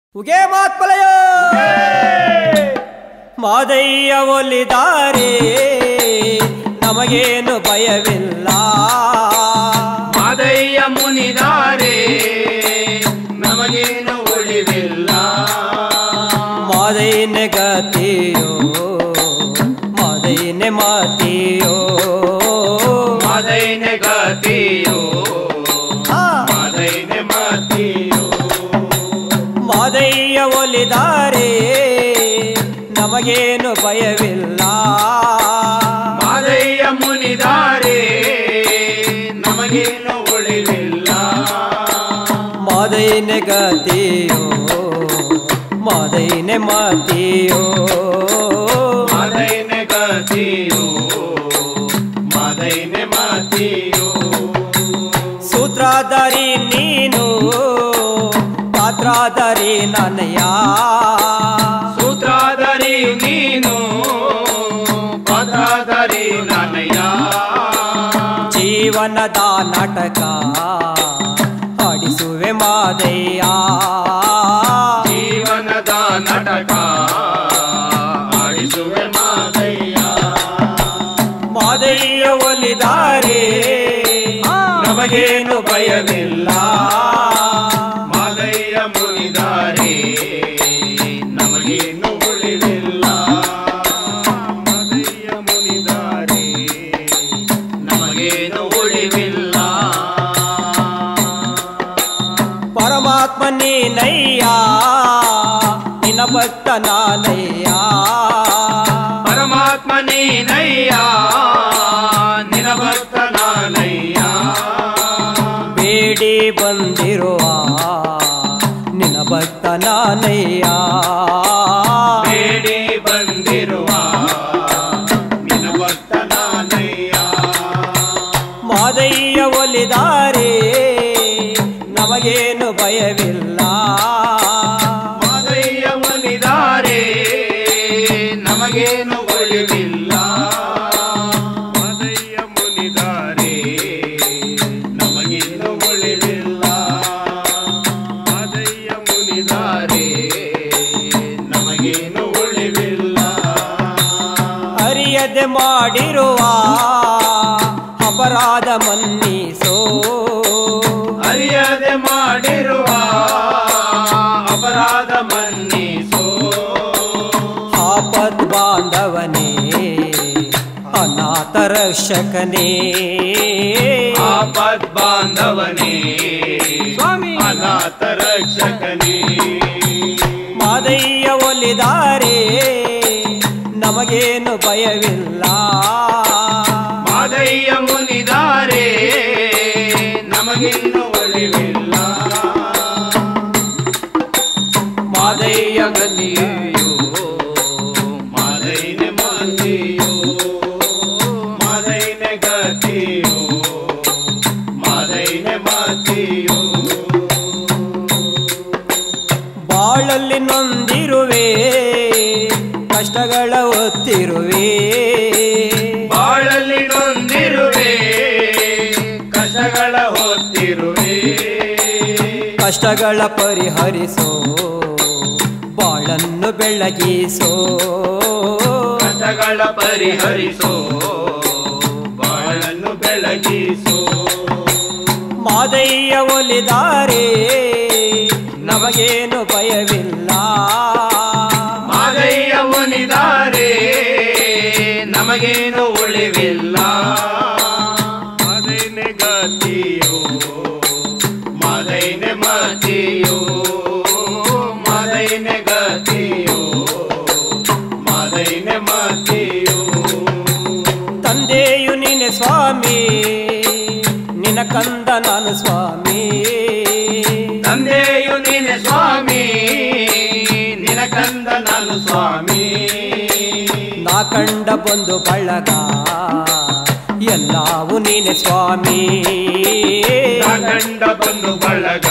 ಉಗೆ ಮಾತ್ಪಲಯ ಮಾದಯ್ಯ ಒಲಿದಾರೆ ನಮಗೇನು ಭಯವಿಲ್ಲ ಮಾದಯ್ಯ ಮುನಿದಾರೆ ನಮಗೇನು ಉಳಿವಿಲ್ಲ ಮಾದಯ್ಯನೆ ಗತಿಯೋ ಮಾದಯ್ಯನೆ ಮಾತಿಯೋ ಮಾದೈನೆ ಗತಿಯೋ ಆ, ಮಾದೈನೆ ಮಾತಿಯೋ ಮಾದಯ್ಯ ಒಲಿದಾರೆ ನಮಗೇನು ಭಯವಿಲ್ಲ ಮಾದಯ್ಯ ಮುನಿದಾರೆ ನಮಗೇನು ಉಳಿವಿಲ್ಲ ಮಾದಯ್ಯನೆ ಗತಿಯೋ ಮಾದಯ್ಯನೆ ಮಾತಿಯೋ ಮಾದೈನೆ ಗತಿಯೋ ಮಾದೈನೆ ಮಾತಿಯೋ ಸೂತ್ರಧಾರಿ ನೀನು ಪಾತ್ರಾಧಾರಿ ನನಯ ಸೂತ್ರಾಧಾರಿ ನೀನು ಪದಾಧಾರಿ ನನಯ ಜೀವನದ ನಾಟಕ ಆಡಿಸುವೆ ಮಾದಯ್ಯ ಜೀವನದ ನಾಟಕ ಆಡಿಸುವೆ ಮಾದಯ್ಯ ಮಾದಯ್ಯ ಒಲಿದಾರೆ ನಮಗೇನು ಭಯವಿಲ್ಲ ಮಾದಯ್ಯ ಮುನಿದಾರೆ ನಮಗೇನು ಉಳಿವಿಲ್ಲ ಮಾದಯ್ಯ ಮುನಿದಾರೆ ನಮಗೇನು ಉಳಿವಿಲ್ಲ ಪರಮಾತ್ಮ ನೀನಯ್ಯ ನಿನ್ನ ಭಕ್ತ ನಾನಯ್ಯ ಪರಮಾತ್ಮ ನೀನಯ್ಯ ನಿನ ಭಕ್ತ ನಾನಯ್ಯ ಬೇಡಿ ಬಂದಿರುವ ನಿನ್ನ ಭಕ್ತ ನಾನಯ್ಯ ಬೇಡಿ ಬಂದಿರುವ ನಿನ ಭಕ್ತ ನಾನಯ್ಯ ಮಾದಯ್ಯ ಒಲಿದಾರೆ ನಮಗೇನು ಭಯವಿಲ್ಲ ಮಾದಯ್ಯ ಮುನಿದಾರೆ ನಮಗೇನು ಉಳಿವಿಲ್ಲ ಮಾದಯ್ಯ ಮುನಿದಾರೆ ನಮಗೇನು ಉಳಿವಿಲ್ಲ ಮಾದಯ್ಯ ಮುನಿದಾರೆ ನಮಗೇನು ಉಳಿವಿಲ್ಲ ಅರಿಯದೆ ಮಾಡಿರುವ ಅಪರಾಧ ಮನ್ನಿಸೋ ಅರಿಯದೆ ಮಾಡಿರುವ ಅಪರಾಧ ಮನ್ನಿಸೋ ಆಪದ್ ಬಾಂಧವನೇ ಅನಾಥ ರಕ್ಷಕನೇ ಆಪದ್ ಬಾಂಧವನೇ ಸ್ವಾಮಿ ಅನಾಥ ರಕ್ಷಕನೇ ಮಾದಯ್ಯ ಒಲಿದಾರೆ ನಮಗೇನು ಭಯವಿಲ್ಲ ಮಾದಯ್ಯ ಮುನಿದಾರೆ ನಮಗಿನ್ನು ಉಳಿವಿಲ್ಲ ಮಾದಯ್ಯ ಗತಿಯೋ ಮಾದೈನೆ ಮಾತಿಯೋ ಮಾದೈನೆ ಗತಿಯೋ ಮಾದೈನೆ ಮಾತಿಯೋ ಬಾಳಲ್ಲಿ ನೊಂದಿರುವೆ ಕಷ್ಟಗಳ ಒತ್ತಿರುವೆ ಬಾಳಲ್ಲಿ ನೊಂದಿರುವೆ ಕಷ್ಟಗಳ ಹೊತ್ತಿರುವೆ ಕಷ್ಟಗಳ ಪರಿಹರಿಸೋ ಬಾಳನ್ನು ಬೆಳಗಿಸೋ ಕಷ್ಟಗಳ ಪರಿಹರಿಸೋ ಬಾಳನ್ನು ಬೆಳಗಿಸೋ ಮಾದಯ್ಯ ಒಲಿದಾರೆ ನಮಗೇನು ಭಯವಿಲ್ಲ ಮಾದಯ್ಯ ಮುನಿದಾರೆ ನಮಗೇನು ಉಳಿವಿಲ್ಲ ಮಾದೈನೆ ಗತಿಯೋ ಮಾದೈನೆ ಮತಿಯೋ ಮಾದೈನೆ ಗತಿಯೋ ಮಾದೈನೆ ಮತಿಯೋ ತಂದೆಯು ನೀನೆ ಸ್ವಾಮಿ ನಿನ ಕಂದ ನಾನು ಸ್ವಾಮಿ ತಂದೆಯು ನೀನೆ ಸ್ವಾಮಿ ನಿನ ಕಂದ ನಾನು ಸ್ವಾಮಿ ನಾ ಕಂಡ ಬಂದು ಬಳಗ ಎಲ್ಲವೂ ನೀನೆ ಸ್ವಾಮಿ ನಾ ಕಂಡ ಬಂದು ಬಳಗ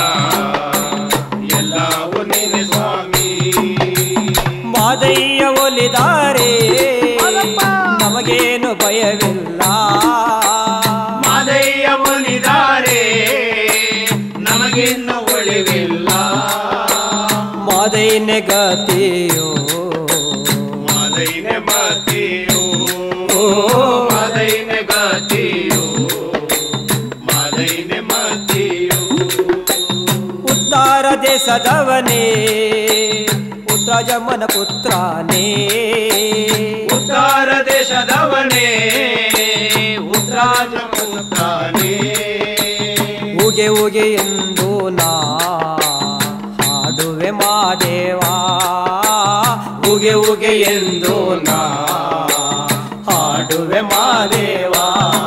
ಎಲ್ಲವೂ ನೀನೆ ಸ್ವಾಮಿ ಮಾದಯ್ಯ ಒಲಿದಾರೆ ನಮಗೇನು ಭಯವಿಲ್ಲ ಮಾದಯ್ಯ ಮುನಿದಾರೆ ನಮಗಿನ್ನು ಉಳಿವಿಲ್ಲ ಮಾದೈನೆ ಗತಿಯೋ ಮಾದೈನೆ ಮತಿಯು ಮಾದೈನೆ ಗತಿಯು ಮಾದೈನೆ ಮತಿಯು ಉತ್ತರ ದೇಶದವನೇ ಪುತ್ರ ಜಮನ ಪುತ್ರನೇ ಉತ್ತರ ದೇಶದವನೇ ಉತ್ರಾಜ ಪುತ್ರನೇ ಉಗೆ ಉಗೆ ಎಂದು ನಾ ಹಾಡುವೆ ಮಾದೇವಾ ಉಗೆ ಉಗೆ ಎಂದು ನಾ ಹಾಡುವೆ ಮಾದೇವಾ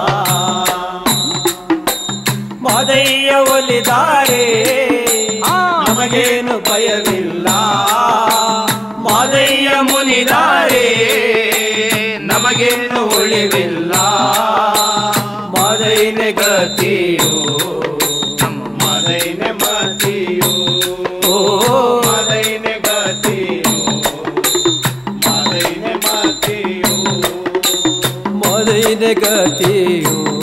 ಮಾದಯ್ಯ ಒಲಿದಾರೆ ನಮಗೇನು ಭಯವಿಲ್ಲ ಮಾದಯ್ಯ ಮುನಿದಾರೆ ನಮಗೇನು ಉಳಿವಿಲ್ಲ ಮಾದಯ್ಯನ ಗತಿಯೋ ಮದೈನೆ ಮತಿಯು ಓ ಮದೈನೆ ಗತಿಯು ಮದೈನೆ ಮತಿಯು ಮಾದಯ್ಯನ ಗತಿಯೋ